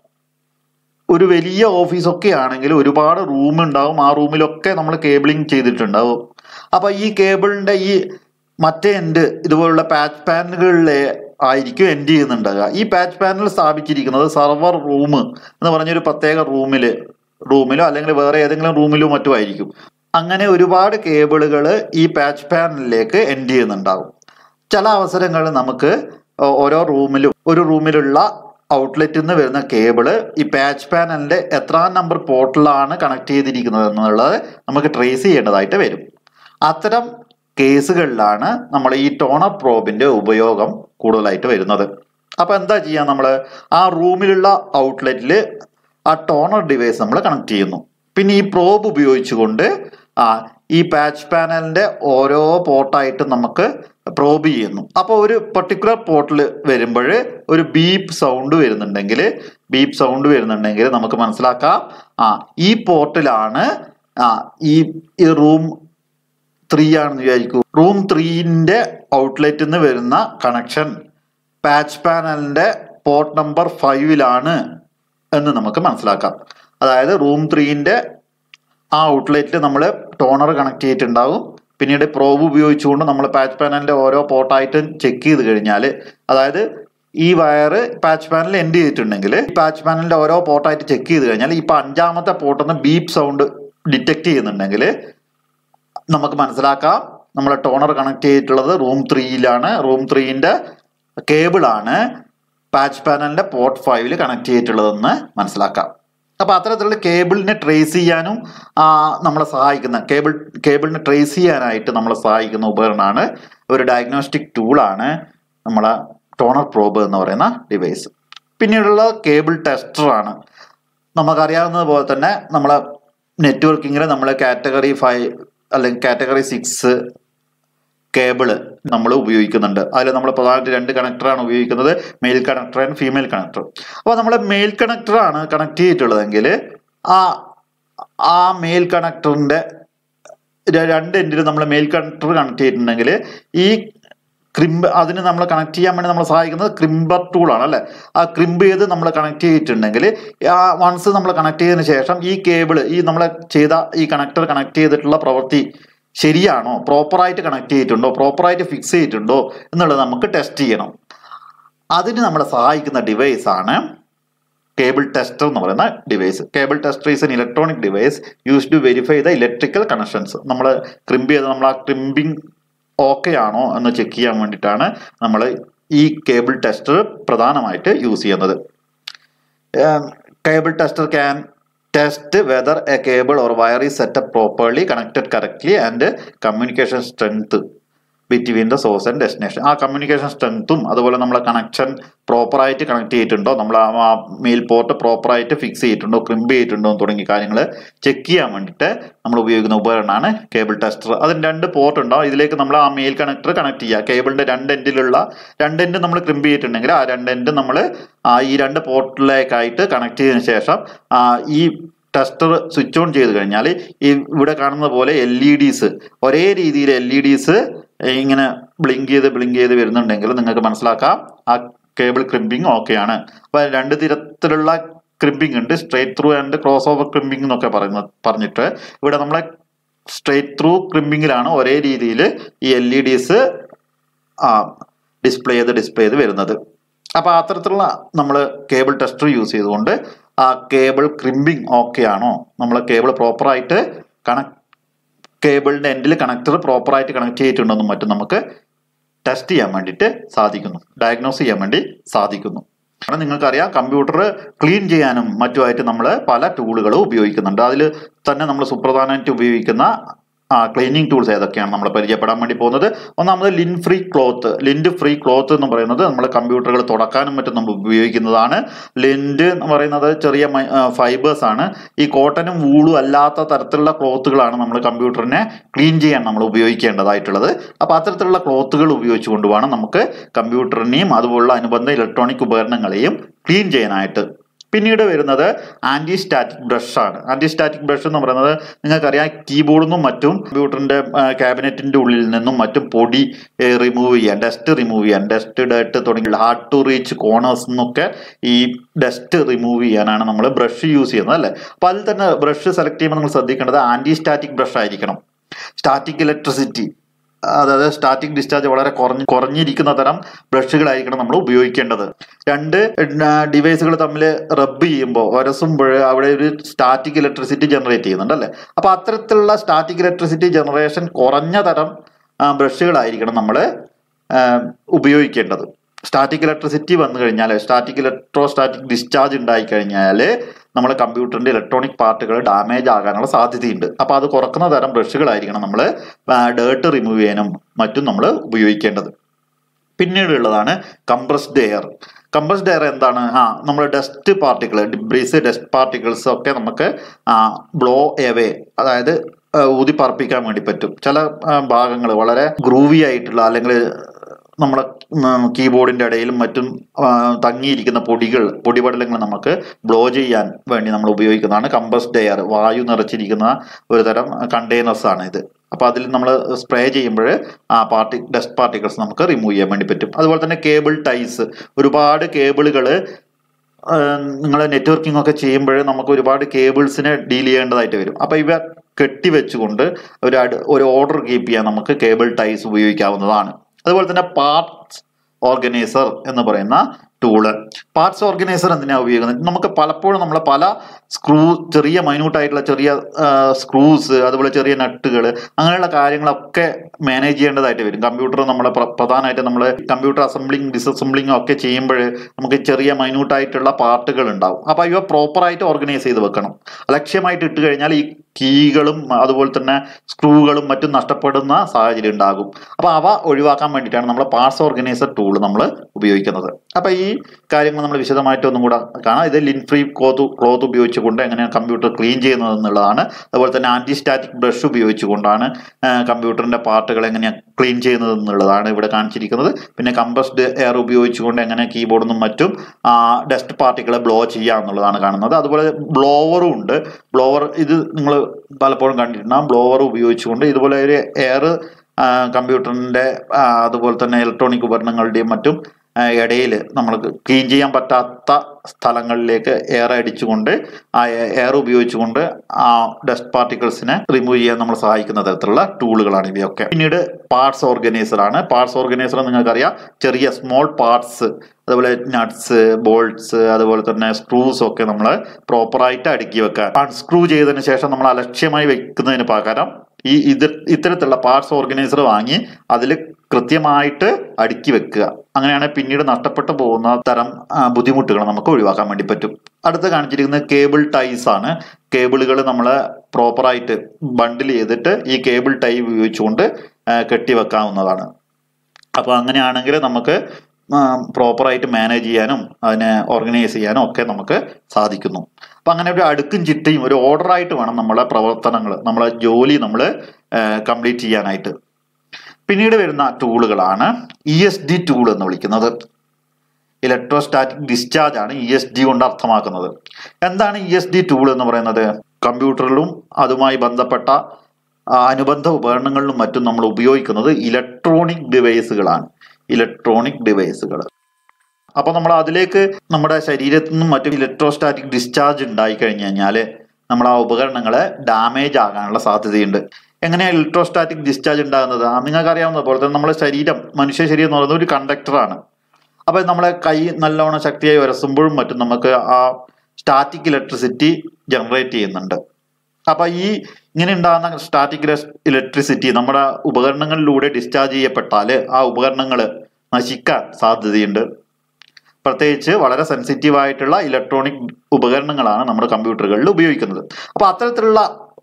ഒരു വലിയ ഓഫീസൊക്കെ ആണെങ്കിൽ ഒരുപാട് റൂം ഉണ്ടാവും ആ റൂമിലൊക്കെ നമ്മൾ കേബിളിംഗ് ചെയ്തിട്ടുണ്ടാവും അപ്പോൾ ഈ കേബിളിൻ്റെ ഈ മറ്റേ എൻഡ് ഇതുപോലുള്ള പാച്ച് പാനലുകളിലെ ആയിരിക്കും എൻഡ് ചെയ്യുന്നുണ്ടാകുക ഈ പാച്ച് പാനൽ സ്ഥാപിച്ചിരിക്കുന്നത് സർവർ റൂം എന്ന് പറഞ്ഞൊരു പ്രത്യേക റൂമിൽ റൂമിലോ അല്ലെങ്കിൽ വേറെ ഏതെങ്കിലും റൂമിലോ മറ്റോ ആയിരിക്കും അങ്ങനെ ഒരുപാട് കേബിളുകൾ ഈ പാച്ച് പാനലിലേക്ക് എൻഡ് ചെയ്യുന്നുണ്ടാകും ചില അവസരങ്ങളിൽ നമുക്ക് ഓ- ഓരോ റൂമിലും ഒരു റൂമിലുള്ള ഔട്ട്ലെറ്റിൽ നിന്ന് വരുന്ന കേബിള് ഈ പാച്ച് പാനലിന്റെ എത്രാം നമ്പർ പോർട്ടിലാണ് കണക്ട് ചെയ്തിരിക്കുന്നത് എന്നുള്ളത് നമുക്ക് ട്രേസ് ചെയ്യേണ്ടതായിട്ട് വരും അത്തരം കേസുകളിലാണ് നമ്മൾ ഈ ടോണർ പ്രോബിന്റെ ഉപയോഗം കൂടുതലായിട്ട് വരുന്നത് അപ്പൊ എന്താ ചെയ്യാ നമ്മൾ ആ റൂമിലുള്ള ഔട്ട്ലെറ്റിൽ ആ ടോണർ ഡിവൈസ് നമ്മൾ കണക്ട് ചെയ്യുന്നു പിന്നെ ഈ പ്രോബ് ഉപയോഗിച്ചുകൊണ്ട് ആ ഈ പാച്ച് പാനലിന്റെ ഓരോ പോർട്ടായിട്ട് നമുക്ക് പ്രോബ് ചെയ്യുന്നു അപ്പോൾ ഒരു പർട്ടിക്കുലർ പോർട്ടിൽ വരുമ്പോൾ ഒരു ബീപ്പ് സൗണ്ട് വരുന്നുണ്ടെങ്കിൽ ബീപ്പ് സൗണ്ട് വരുന്നുണ്ടെങ്കിൽ നമുക്ക് മനസ്സിലാക്കാം ആ ഈ പോർട്ടിലാണ് ആ ഈ ഈ റൂം ത്രീ ആണെന്ന് വിചാരിക്കൂ റൂം ത്രീന്റെ ഔട്ട്ലെറ്റിൽ നിന്ന് വരുന്ന കണക്ഷൻ പാച്ച് പാനലിന്റെ പോർട്ട് നമ്പർ ഫൈവിലാണ് എന്ന് നമുക്ക് മനസ്സിലാക്കാം അതായത് റൂം ത്രീന്റെ ആ ഔട്ട്ലെറ്റിൽ നമ്മൾ ടോണർ കണക്ട് ചെയ്തിട്ടുണ്ടാവും പിന്നീട് പ്രോബ് ഉപയോഗിച്ചുകൊണ്ട് നമ്മൾ പാച്ച് പാനലിന്റെ ഓരോ പോർട്ടായിട്ടും ചെക്ക് ചെയ്ത് കഴിഞ്ഞാൽ അതായത് ഈ വയറ് പാച്ച് പാനൽ എൻഡ് ചെയ്തിട്ടുണ്ടെങ്കിൽ ഈ പാച്ച് പാനലിന്റെ ഓരോ പോർട്ടായിട്ട് ചെക്ക് ചെയ്ത് കഴിഞ്ഞാൽ ഇപ്പൊ അഞ്ചാമത്തെ പോർട്ടിൽ നിന്ന് ബീപ്പ് സൗണ്ട് ഡിറ്റക്ട് ചെയ്യുന്നുണ്ടെങ്കിൽ നമുക്ക് മനസ്സിലാക്കാം നമ്മൾ ടോണർ കണക്ട് ചെയ്തിട്ടുള്ളത് റൂം ത്രീയിലാണ് റൂം ത്രീന്റെ കേബിളാണ് പാച്ച് പാനലിന്റെ പോർട്ട് ഫൈവില് കണക്ട് ചെയ്തിട്ടുള്ളതെന്ന് മനസ്സിലാക്കാം അപ്പൊ അത്തരത്തിലുള്ള കേബിളിനെ ട്രേസ് ചെയ്യാനും ആ, നമ്മളെ സഹായിക്കുന്ന കേബിൾ കേബിളിനെ ട്രേസ് ചെയ്യാനായിട്ട് നമ്മളെ സഹായിക്കുന്ന ഉപകരണമാണ് ഒരു ഡയഗ്നോസ്റ്റിക് ടൂളാണ് നമ്മളെ ടോണർ പ്രോബ് എന്ന് പറയുന്ന ഡിവൈസ് പിന്നീടുള്ള കേബിൾ ടെസ്റ്റർ ആണ് നമുക്കറിയാവുന്നത് പോലെ തന്നെ നമ്മളെ നെറ്റ്വർക്കിങ്ങിൽ നമ്മൾ കാറ്റഗറി ഫൈവ് അല്ലെങ്കിൽ കാറ്റഗറി സിക്സ് കേബിള് നമ്മൾ ഉപയോഗിക്കുന്നുണ്ട് അതിൽ നമ്മൾ പ്രധാനമായിട്ട് രണ്ട് കണക്ടറാണ് ഉപയോഗിക്കുന്നത് male connector and female connector അപ്പോൾ നമ്മൾ മെയിൽ കണക്ടറാണ് കണക്ട് ചെയ്തിട്ടുള്ളതെങ്കിൽ ആ ആ മെയിൽ കണക്ടറിന്റെ രണ്ട് എൻഡിൽ നമ്മൾ മെയിൽ കണക്ടർ കണക്ട് ചെയ്തിട്ടുണ്ടെങ്കിൽ ഈ ക്രിംബ് അതിന് നമ്മൾ കണക്ട് ചെയ്യാൻ വേണ്ടി നമ്മളെ സഹായിക്കുന്നത് ക്രിംബർ ടൂൾ ആണ് അല്ലെ ആ ക്രിംബ് ചെയ്ത് നമ്മൾ കണക്ട് ചെയ്തിട്ടുണ്ടെങ്കിൽ ആ വൺസ് നമ്മൾ കണക്ട് ചെയ്തതിന് ശേഷം ഈ കേബിൾ ഈ നമ്മൾ ചെയ്ത ഈ കണക്ടർ കണക്ട് ചെയ്തിട്ടുള്ള പ്രവൃത്തി ശരിയാണോ പ്രോപ്പറായിട്ട് കണക്ട് ചെയ്തിട്ടുണ്ടോ പ്രോപ്പറായിട്ട് ഫിക്സ് ചെയ്തിട്ടുണ്ടോ എന്നുള്ളത് നമുക്ക് ടെസ്റ്റ് ചെയ്യണം അതിന് നമ്മളെ സഹായിക്കുന്ന ഡിവൈസ് ആണ് കേബിൾ ടെസ്റ്റർ എന്ന് പറയുന്ന device cable tester is an electronic device use to verify the electrical connections നമ്മൾ ക്രിംബ് ചെയ്ത് നമ്മൾ ആ ക്രിംബിങ് ഓക്കെ ആണോ എന്ന് ചെക്ക് ചെയ്യാൻ വേണ്ടിയിട്ടാണ് നമ്മൾ ഈ കേബിൾ ടെസ്റ്റർ പ്രധാനമായിട്ട് യൂസ് ചെയ്യുന്നത് cable tester can test whether a cable or wire is setup properly connected correctly and communication strength between the source and destination ആ കമ്മ്യൂണിക്കേഷൻ സ്ട്രെങ്ത്തും അതുപോലെ നമ്മളെ കണക്ഷൻ പ്രോപ്പറായിട്ട് കണക്ട് ചെയ്തിട്ടുണ്ടോ നമ്മൾ ആ മെയിൽ പോർട്ട് പ്രോപ്പറായിട്ട് ഫിക്സ് ചെയ്തിട്ടുണ്ടോ ക്രിംബ് ചെയ്തിട്ടുണ്ടോ എന്ന് തുടങ്ങിയ കാര്യങ്ങൾ ചെക്ക് ചെയ്യാൻ വേണ്ടിയിട്ട് നമ്മൾ ഉപയോഗിക്കുന്ന ഉപകരണമാണ് കേബിൾ ടെസ്റ്റർ അതിന് രണ്ട് പോർട്ട് ഉണ്ടാവും ഇതിലേക്ക് നമ്മൾ ആ മെയിൽ കണക്ടർ കണക്ട് ചെയ്യുക കേബിളിന്റെ രണ്ട് എൻഡിലുള്ള രണ്ട് എൻഡ് നമ്മൾ ക്രിംബ് ചെയ്തിട്ടുണ്ടെങ്കിൽ ആ രണ്ട് എൻഡ് നമ്മൾ ഈ രണ്ട് പോർട്ടിലേക്കായിട്ട് കണക്ട് ചെയ്തതിനു ശേഷം ആ, ഈ ടെസ്റ്റർ സ്വിച്ച് ഓൺ ചെയ്ത് കഴിഞ്ഞാൽ ഈ ഇവിടെ കാണുന്ന പോലെ എൽ ഇ ഡിസ് ഒരേ രീതിയിൽ എൽ ഇ ഡിസ് ഇങ്ങനെ ബ്ലിങ്ക് ചെയ്ത് ബ്ലിങ്ക് ചെയ്ത് വരുന്നുണ്ടെങ്കിൽ നിങ്ങൾക്ക് മനസ്സിലാക്കാം ആ കേബിൾ ക്രിമ്പിംഗ് ഓക്കെയാണ് അപ്പൊ രണ്ട് തരത്തിലുള്ള ക്രിമ്പിംഗ് ഉണ്ട് straight through and cross over crimping എന്നൊക്കെ പറയുന്ന പറഞ്ഞിട്ട് ഇവിടെ നമ്മളെ സ്ട്രേറ്റ് ത്രൂ ക്രിമ്പിങ്ങിലാണ് ഒരേ രീതിയിൽ ഈ എൽ ഇ ഡിസ് ഡിസ്പ്ലേ ചെയ്ത് ഡിസ്പ്ലേ ചെയ്ത് വരുന്നത് അപ്പൊ അത്തരത്തിലുള്ള നമ്മൾ കേബിൾ ടെസ്റ്റർ യൂസ് ചെയ്തുകൊണ്ട് ആ കേബിൾ ക്രിമ്പിംഗ് ഓക്കെ ആണോ നമ്മൾ കേബിൾ പ്രോപ്പറായിട്ട് കണക്ട് കേബിളിന്റെ എൻഡിൽ കണക്ടർ പ്രോപ്പറായിട്ട് കണക്ട് ചെയ്തിട്ടുണ്ടെന്നും മറ്റും നമുക്ക് ടെസ്റ്റ് ചെയ്യാൻ വേണ്ടിയിട്ട് സാധിക്കുന്നു ഡയഗ്നോസ് ചെയ്യാൻ വേണ്ടി സാധിക്കുന്നു കാരണം നിങ്ങൾക്കറിയാം കമ്പ്യൂട്ടർ ക്ലീൻ ചെയ്യാനും മറ്റുമായിട്ട് നമ്മൾ പല ടൂളുകളും ഉപയോഗിക്കുന്നുണ്ട് അതിൽ തന്നെ നമ്മൾ സുപ്രധാനമായിട്ട് ഉപയോഗിക്കുന്ന ക്ലീനിങ് ടൂൾസ് ഏതൊക്കെയാണ് നമ്മൾ പരിചയപ്പെടാൻ വേണ്ടി പോകുന്നത് ഒന്നാമത് lint free cloth lint free cloth എന്ന് പറയുന്നത് നമ്മൾ കമ്പ്യൂട്ടറുകൾ തുടക്കാനും മറ്റും നമ്മൾ ഉപയോഗിക്കുന്നതാണ് ലിൻഡ് എന്ന് പറയുന്നത് ചെറിയ ഫൈബേഴ്സ് ആണ് ഈ കോട്ടനും വൂളും അല്ലാത്ത തരത്തിലുള്ള ക്ലോത്തുകളാണ് നമ്മൾ കമ്പ്യൂട്ടറിനെ ക്ലീൻ ചെയ്യാൻ നമ്മൾ ഉപയോഗിക്കേണ്ടതായിട്ടുള്ളത് അപ്പോൾ അത്തരത്തിലുള്ള ക്ലോത്തുകൾ ഉപയോഗിച്ചുകൊണ്ട് വേണം നമുക്ക് കമ്പ്യൂട്ടറിനെയും അതുപോലുള്ള അനുബന്ധ ഇലക്ട്രോണിക് ഉപകരണങ്ങളെയും ക്ലീൻ ചെയ്യാനായിട്ട് പിന്നീട് വരുന്നത് ആന്റി സ്റ്റാറ്റിക് ബ്രഷ് ആണ് ആന്റി സ്റ്റാറ്റിക് ബ്രഷ് എന്ന് പറയുന്നത് നിങ്ങൾക്കറിയാം കീബോർഡിൽ നിന്നും മറ്റും കമ്പ്യൂട്ടറിന്റെ ക്യാബിനറ്റിന്റെ ഉള്ളിൽ നിന്നും മറ്റും പൊടി റിമൂവ് ചെയ്യാൻ ഡസ്റ്റ് റിമൂവ് ചെയ്യാൻ ഡസ്റ്റ് ഡേട്ട് തുടങ്ങിയുള്ള ഹാർഡ് ടു റീച്ച് കോണേഴ്സ് എന്നൊക്കെ ഈ ഡസ്റ്റ് റിമൂവ് ചെയ്യാനാണ് നമ്മൾ ബ്രഷ് യൂസ് ചെയ്യുന്നത് അല്ലേ അപ്പൊ അതിൽ തന്നെ ബ്രഷ് സെലക്ട് ചെയ്യുമ്പോൾ നിങ്ങൾ ശ്രദ്ധിക്കേണ്ടത് ആന്റി സ്റ്റാറ്റിക് ബ്രഷ് ആയിരിക്കണം സ്റ്റാറ്റിക് ഇലക്ട്രിസിറ്റി അതായത് സ്റ്റാറ്റിക് ഡിസ്ചാർജ് വളരെ കുറഞ്ഞ് കുറഞ്ഞിരിക്കുന്ന തരം ബ്രഷുകളായിരിക്കണം നമ്മൾ ഉപയോഗിക്കേണ്ടത് രണ്ട് ഡിവൈസുകൾ തമ്മിൽ റബ്ബ് ചെയ്യുമ്പോൾ ഉരസുമ്പോൾ അവിടെ ഒരു സ്റ്റാറ്റിക് ഇലക്ട്രിസിറ്റി ജനറേറ്റ് ചെയ്യുന്നുണ്ട് അല്ലേ അപ്പോൾ അത്തരത്തിലുള്ള സ്റ്റാറ്റിക് ഇലക്ട്രിസിറ്റി ജനറേഷൻ കുറഞ്ഞ തരം ബ്രഷുകളായിരിക്കണം നമ്മൾ ഉപയോഗിക്കേണ്ടത് സ്റ്റാറ്റിക് ഇലക്ട്രിസിറ്റി വന്നു കഴിഞ്ഞാൽ സ്റ്റാറ്റിക് ഇലക്ട്രോ സ്റ്റാറ്റിക് ഡിസ്ചാർജ് ഉണ്ടായി കഴിഞ്ഞാൽ നമ്മുടെ കമ്പ്യൂട്ടറിന്റെ ഇലക്ട്രോണിക് പാർട്ടുകൾ ഡാമേജ് ആകാനുള്ള സാധ്യതയുണ്ട് അപ്പോൾ അത് കുറക്കുന്ന തരം ബ്രഷുകളായിരിക്കണം നമ്മൾ ഡേർട്ട് റിമൂവ് ചെയ്യാനും മറ്റും നമ്മൾ ഉപയോഗിക്കേണ്ടത് പിന്നീടുള്ളതാണ് കംപ്രസ്ഡ് എയർ കംപ്രസ്ഡ് എയർ എന്താണ് ആ നമ്മൾ dust particle debris dust particles ഒക്കെ നമുക്ക് ബ്ലോ എവേ അതായത് ആ, ഊതി പറപ്പിക്കാൻ വേണ്ടി പറ്റും ചില ഭാഗങ്ങൾ വളരെ ഗ്രൂവി ആയിട്ടുള്ള അല്ലെങ്കിൽ നമ്മുടെ കീബോർഡിന്റെ ഇടയിലും മറ്റും ആ, തങ്ങിയിരിക്കുന്ന പൊടികൾ പൊടിപടലങ്ങൾ നമുക്ക് ബ്ലോ ചെയ്യാൻ വേണ്ടി നമ്മൾ ഉപയോഗിക്കുന്നതാണ് കംപ്രസ്ഡ് എയർ വായു നിറച്ചിരിക്കുന്ന ഒരു തരം കണ്ടെയ്നേഴ്സ് ആണ് ഇത് അപ്പൊ അതിൽ നമ്മൾ സ്പ്രേ ചെയ്യുമ്പോൾ ആ പാർട്ടി ഡസ്റ്റ് പാർട്ടിക്കിൾസ് നമുക്ക് റിമൂവ് ചെയ്യാൻ വേണ്ടി പറ്റും അതുപോലെ തന്നെ കേബിൾ ടൈസ് ഒരുപാട് കേബിളുകൾ നിങ്ങൾ നെറ്റ്വർക്കിംഗ് ഒക്കെ ചെയ്യുമ്പോൾ നമുക്ക് ഒരുപാട് കേബിൾസിനെ ഡീൽ ചെയ്യേണ്ടതായിട്ട് വരും അപ്പൊ ഇവ കെട്ടിവെച്ചുകൊണ്ട് ഒരു അട്- ഒരു ഓർഡർ കീപ്പ് ചെയ്യാൻ നമുക്ക് കേബിൾ ടൈസ് ഉപയോഗിക്കാവുന്നതാണ് അതുപോലെ തന്നെ പാർട്സ് ഓർഗനൈസർ എന്ന് പറയുന്ന ടൂള് പാർട്സ് ഓർഗനൈസർ എന്തിനാണ് ഉപയോഗിക്കുന്നത് നമുക്ക് പലപ്പോഴും നമ്മൾ പല സ്ക്രൂ ചെറിയ മൈന്യൂട്ട് ആയിട്ടുള്ള ചെറിയ സ്ക്രൂസ് അതുപോലെ ചെറിയ നട്ടുകൾ അങ്ങനെയുള്ള കാര്യങ്ങളൊക്കെ മാനേജ് ചെയ്യേണ്ടതായിട്ട് വരും കമ്പ്യൂട്ടർ നമ്മൾ പ്രധാനമായിട്ട് നമ്മൾ കമ്പ്യൂട്ടർ അസംബ്ലിങ് ഡിസംബ്ലിങ് ഒക്കെ ചെയ്യുമ്പോൾ നമുക്ക് ചെറിയ മൈന്യൂട്ട് ആയിട്ടുള്ള പാർട്ടുകൾ ഉണ്ടാവും അപ്പോൾ ഇവ പ്രോപ്പറായിട്ട് ഓർഗനൈസ് ചെയ്ത് വെക്കണം അലക്ഷ്യമായിട്ട് ഇട്ട് കഴിഞ്ഞാൽ ഈ കീകളും അതുപോലെ തന്നെ സ്ക്രൂകളും മറ്റും നഷ്ടപ്പെടുന്ന സാഹചര്യം ഉണ്ടാകും അപ്പോൾ അവ ഒഴിവാക്കാൻ വേണ്ടിയിട്ടാണ് നമ്മൾ പാർട്സ് ഓർഗനൈസർ ടൂൾ നമ്മൾ ഉപയോഗിക്കുന്നത് അപ്പോൾ ഈ കാര്യങ്ങൾ നമ്മൾ വിശദമായിട്ട് ഒന്നും കൂടെ കാണാം ഇത് ലിൻ ഫ്രീ ക്ലോത്ത് ക്ലോത്ത് ഉപയോഗിച്ചുകൊണ്ട് എങ്ങനെയാണ് കമ്പ്യൂട്ടർ ക്ലീൻ ചെയ്യുന്നത് എന്നുള്ളതാണ് അതുപോലെ തന്നെ ആന്റി സ്റ്റാറ്റിക് ബ്രഷ് ഉപയോഗിച്ചുകൊണ്ടാണ് കമ്പ്യൂട്ടറിന്റെ പാർട്ടുകൾ എങ്ങനെയാണ് ക്ലീൻ ചെയ്യുന്നത് എന്നുള്ളതാണ് ഇവിടെ കാണിച്ചിരിക്കുന്നത് പിന്നെ കമ്പസ്ഡ് എയർ ഉപയോഗിച്ചുകൊണ്ട് എങ്ങനെ കീബോർഡും മറ്റും ഡസ്റ്റ് പാർട്ടികളെ ബ്ലോ ചെയ്യാം എന്നുള്ളതാണ് കാണുന്നത് അതുപോലെ ബ്ലോവറും ഉണ്ട് ബ്ലോവർ ഇത് നിങ്ങൾ പലപ്പോഴും കണ്ടിട്ടുണ്ടാകും ബ്ലോവർ ഉപയോഗിച്ചുകൊണ്ട് ഇതുപോലെ ഒരു എയർ കമ്പ്യൂട്ടറിന്റെ ആ, അതുപോലെ തന്നെ ഇലക്ട്രോണിക് ഉപകരണങ്ങളുടെയും മറ്റും ഇടയിൽ നമ്മൾക്ക് ക്ലീൻ ചെയ്യാൻ പറ്റാത്ത സ്ഥലങ്ങളിലേക്ക് എയർ അടിച്ചുകൊണ്ട് ആ എയർ ഉപയോഗിച്ചുകൊണ്ട് ആ ഡസ്റ്റ് പാർട്ടിക്കിൾസിനെ റിമൂവ് ചെയ്യാൻ നമ്മൾ സഹായിക്കുന്ന തരത്തിലുള്ള ടൂളുകളാണ് ഇവയൊക്കെ പിന്നീട് പാർട്സ് ഓർഗനൈസർ ആണ് പാർട്സ് ഓർഗനൈസർ നിങ്ങൾക്കറിയാം ചെറിയ സ്മോൾ പാർട്സ് അതുപോലെ നട്ട്സ് ബോൾട്ട്സ് അതുപോലെ തന്നെ സ്ക്രൂസ് ഒക്കെ നമ്മൾ പ്രോപ്പറായിട്ട് അടുക്കി വെക്കുക അൺസ്ക്രൂ ചെയ്തതിന് ശേഷം നമ്മൾ അലക്ഷ്യമായി വെക്കുന്നതിന് പകരം ഈ ഇത് ഇത്തരത്തിലുള്ള പാർട്സ് ഓർഗനൈസർ വാങ്ങി അതിൽ കൃത്യമായിട്ട് അടുക്കി വെക്കുക അങ്ങനെയാണെങ്കിൽ പിന്നീട് നഷ്ടപ്പെട്ടു പോകുന്ന തരം ബുദ്ധിമുട്ടുകൾ നമുക്ക് ഒഴിവാക്കാൻ വേണ്ടി പറ്റും അടുത്ത് കാണിച്ചിരിക്കുന്നത് കേബിൾ ടൈസ് ആണ് കേബിളുകൾ നമ്മൾ പ്രോപ്പറായിട്ട് ബണ്ടിൽ ചെയ്തിട്ട് ഈ കേബിൾ ടൈ ഉപയോഗിച്ചുകൊണ്ട് ആ, കെട്ടിവെക്കാവുന്നതാണ് അപ്പോൾ അങ്ങനെയാണെങ്കിൽ നമുക്ക് പ്രോപ്പറായിട്ട് മാനേജ് ചെയ്യാനും അതിനെ ഓർഗനൈസ് ചെയ്യാനും ഒക്കെ നമുക്ക് സാധിക്കുന്നു അപ്പം അങ്ങനെ ഒരു അടുക്കും ചിട്ടയും ഒരു ഓർഡറായിട്ട് വേണം നമ്മളെ പ്രവർത്തനങ്ങൾ നമ്മളെ ജോലി നമ്മൾ കംപ്ലീറ്റ് ചെയ്യാനായിട്ട് പിന്നീട് വരുന്ന ടൂളുകളാണ് ഇ എസ് ഡി ടൂൾ എന്ന് വിളിക്കുന്നത് ഇലക്ട്രോസ്റ്റാറ്റിക് ഡിസ്ചാർജ് ആണ് ഇ എസ് ഡി കൊണ്ട് അർത്ഥമാക്കുന്നത് എന്താണ് ഇ എസ് ഡി ടൂൾ എന്ന് പറയുന്നത് കമ്പ്യൂട്ടറിലും അതുമായി ബന്ധപ്പെട്ട ആ, അനുബന്ധ ഉപകരണങ്ങളിലും മറ്റും നമ്മൾ ഉപയോഗിക്കുന്നത് ഇലക്ട്രോണിക് ഡിവൈസുകളാണ് ഇലക്ട്രോണിക് ഡിവൈസുകൾ അപ്പൊ നമ്മൾ അതിലേക്ക് നമ്മുടെ ശരീരത്തിൽ നിന്നും മറ്റും ഇലക്ട്രോസ്റ്റാറ്റിക് ഡിസ്ചാർജ് ഉണ്ടായി കഴിഞ്ഞു കഴിഞ്ഞാൽ നമ്മൾ ആ ഉപകരണങ്ങളെ ഡാമേജ് ആകാനുള്ള സാധ്യതയുണ്ട് എങ്ങനെയാണ് ഇലക്ട്രോസ്റ്റാറ്റിക് ഡിസ്ചാർജ് ഉണ്ടാകുന്നത് ആ, നിങ്ങൾക്കറിയാവുന്ന പോലെ തന്നെ നമ്മുടെ ശരീരം മനുഷ്യ ശരീരം എന്ന് പറയുന്നത് ഒരു കണ്ടക്ടറാണ് അപ്പൊ നമ്മളെ കൈ നല്ലോണം ശക്തിയായി ഉരസുമ്പോഴും മറ്റും നമുക്ക് ആ സ്റ്റാറ്റിക് ഇലക്ട്രിസിറ്റി ജനറേറ്റ് ചെയ്യുന്നുണ്ട് അപ്പൊ ഈ ഇങ്ങനെ ഉണ്ടാകുന്ന സ്റ്റാറ്റിക് ഇലക്ട്രിസിറ്റി നമ്മുടെ ഉപകരണങ്ങളിലൂടെ ഡിസ്ചാർജ് ചെയ്യപ്പെട്ടാൽ ആ ഉപകരണങ്ങൾ നശിക്കാൻ സാധ്യതയുണ്ട് പ്രത്യേകിച്ച് വളരെ സെൻസിറ്റീവ് ആയിട്ടുള്ള ഇലക്ട്രോണിക് ഉപകരണങ്ങളാണ് നമ്മുടെ കമ്പ്യൂട്ടറുകളിൽ ഉപയോഗിക്കുന്നത് അപ്പൊ അത്തരത്തിലുള്ള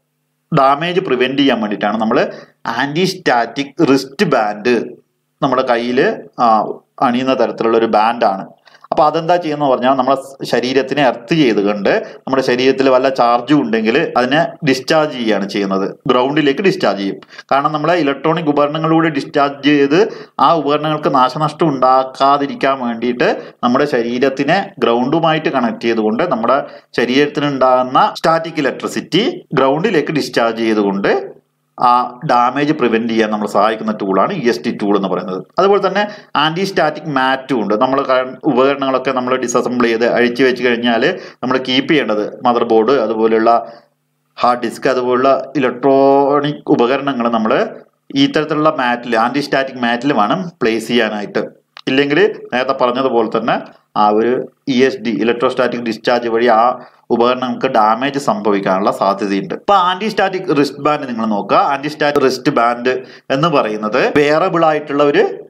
ഡാമേജ് പ്രിവെന്റ് ചെയ്യാൻ വേണ്ടിയിട്ടാണ് നമ്മൾ ആന്റി സ്റ്റാറ്റിക് റിസ്റ്റ് ബാൻഡ് നമ്മുടെ കയ്യിൽ അണിയുന്ന തരത്തിലുള്ള ഒരു ബാൻഡാണ് അപ്പൊ അതെന്താ ചെയ്യുന്ന പറഞ്ഞാൽ നമ്മുടെ ശരീരത്തിനെ എർത്ത് ചെയ്തുകൊണ്ട് നമ്മുടെ ശരീരത്തിൽ വല്ല ചാർജും ഉണ്ടെങ്കിൽ അതിനെ ഡിസ്ചാർജ് ചെയ്യുകയാണ് ചെയ്യുന്നത് ഗ്രൗണ്ടിലേക്ക് ഡിസ്ചാർജ് ചെയ്യും കാരണം നമ്മളെ ഇലക്ട്രോണിക് ഉപകരണങ്ങളിലൂടെ ഡിസ്ചാർജ് ചെയ്ത് ആ ഉപകരണങ്ങൾക്ക് നാശനഷ്ടം ഉണ്ടാക്കാതിരിക്കാൻ വേണ്ടിയിട്ട് നമ്മുടെ ശരീരത്തിനെ ഗ്രൗണ്ടുമായിട്ട് കണക്ട് ചെയ്തുകൊണ്ട് നമ്മുടെ ശരീരത്തിന് ഉണ്ടാകുന്ന സ്റ്റാറ്റിക് ഇലക്ട്രിസിറ്റി ഗ്രൗണ്ടിലേക്ക് ഡിസ്ചാർജ് ചെയ്തുകൊണ്ട് ആ ഡാമേജ് പ്രിവെന്റ് ചെയ്യാൻ നമ്മൾ സഹായിക്കുന്ന ടൂളാണ് ഇ എസ് ടി ടൂൾ എന്ന് പറയുന്നത് അതുപോലെ തന്നെ ആന്റി സ്റ്റാറ്റിക് മാറ്റും ഉണ്ട് നമ്മൾ ഉപകരണങ്ങളൊക്കെ നമ്മൾ ഡിസസംബിൾ ചെയ്ത് അഴിച്ചു വെച്ച് കഴിഞ്ഞാൽ നമ്മൾ കീപ്പ് ചെയ്യേണ്ടത് മദർ ബോർഡ് അതുപോലെയുള്ള ഹാർഡ് ഡിസ്ക് അതുപോലുള്ള ഇലക്ട്രോണിക് ഉപകരണങ്ങൾ നമ്മൾ ഈ തരത്തിലുള്ള മാറ്റിൽ ആന്റി സ്റ്റാറ്റിക് മാറ്റിൽ വേണം പ്ലേസ് ചെയ്യാനായിട്ട് ഇല്ലെങ്കിൽ നേരത്തെ പറഞ്ഞതുപോലെ തന്നെ ആ ഒരു E S D electrostatic discharge വഴി ആ ഉപകരണങ്ങൾക്ക് ഡാമേജ് സംഭവിക്കാനുള്ള സാധ്യതയുണ്ട് ഇപ്പൊ ആന്റി സ്റ്റാറ്റിക് റിസ്റ്റ് ബാൻഡ് നിങ്ങൾ നോക്കുക ആന്റി സ്റ്റാറ്റിക് റിസ്റ്റ് ബാൻഡ് എന്ന് പറയുന്നത് വേറബിൾ ആയിട്ടുള്ള ഒരു